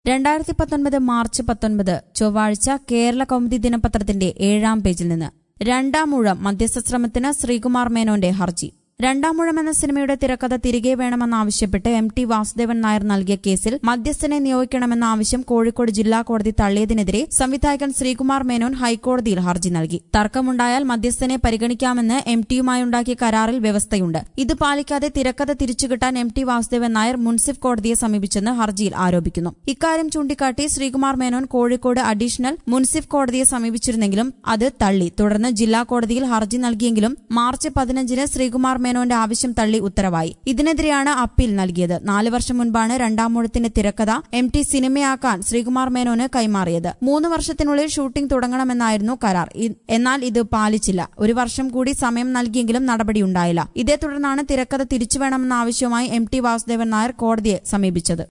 രണ്ടായിരത്തി പത്തൊൻപത് മാർച്ച് പത്തൊൻപത് ചൊവ്വാഴ്ച കേരള കൗമുദി ദിനപത്രത്തിന്റെ ഏഴാം പേജിൽ നിന്ന് രണ്ടാം ഊഴം മധ്യസ്ഥ ശ്രമത്തിന് ശ്രീകുമാർ മേനോന്റെ ഹർജി രണ്ടാം ഊഴം എന്ന സിനിമയുടെ തിരക്കഥ തിരികെ വേണമെന്നാവശ്യപ്പെട്ട് എം ടി വാസുദേവൻ നായർ നൽകിയ കേസിൽ മധ്യസ്ഥനെ നിയോഗിക്കണമെന്ന ആവശ്യം കോഴിക്കോട് ജില്ലാ കോടതി തള്ളിയതിനെതിരെ സംവിധായകൻ ശ്രീകുമാർ മേനോൻ ഹൈക്കോടതിയിൽ ഹർജി നൽകി തർക്കമുണ്ടായാൽ മധ്യസ്ഥനെ പരിഗണിക്കാമെന്ന് എം ടിയുമായുണ്ടാക്കിയ കരാറിൽ വ്യവസ്ഥയുണ്ട് ഇത് പാലിക്കാതെ തിരക്കഥ തിരിച്ചുകിട്ടാൻ എം ടി വാസുദേവൻ നായർ മുൻസിഫ് കോടതിയെ സമീപിച്ചെന്ന് ഹർജിയിൽ ആരോപിക്കുന്നു ഇക്കാര്യം ചൂണ്ടിക്കാട്ടി ശ്രീകുമാർ മേനോൻ കോഴിക്കോട് അഡീഷണൽ മുൻസിഫ് കോടതിയെ സമീപിച്ചിരുന്നെങ്കിലും അത് തള്ളി തുടർന്ന് ജില്ലാ കോടതിയിൽ ഹർജി നൽകിയെങ്കിലും മാർച്ച് പതിനഞ്ചിന് ശ്രീകുമാർ മേനോന്റെ ആവശ്യം തള്ളി ഉത്തരവായി ഇതിനെതിരെയാണ് അപ്പീൽ നൽകിയത് നാല് വർഷം മുൻപാണ് രണ്ടാം മുഴത്തിന്റെ തിരക്കഥ എം ടി സിനിമയാക്കാൻ ശ്രീകുമാർ മേനോന് കൈമാറിയത് മൂന്ന് വർഷത്തിനുള്ളിൽ ഷൂട്ടിംഗ് തുടങ്ങണമെന്നായിരുന്നു കരാർ ഇ- എന്നാൽ ഇത് പാലിച്ചില്ല ഒരു വർഷം കൂടി സമയം നൽകിയെങ്കിലും നടപടിയുണ്ടായില്ല ഇതേ തുടർന്നാണ് തിരക്കഥ തിരിച്ചുവേണമെന്ന ആവശ്യവുമായി എം ടി വാസുദേവൻ നായർ കോടതിയെ സമീപിച്ചത്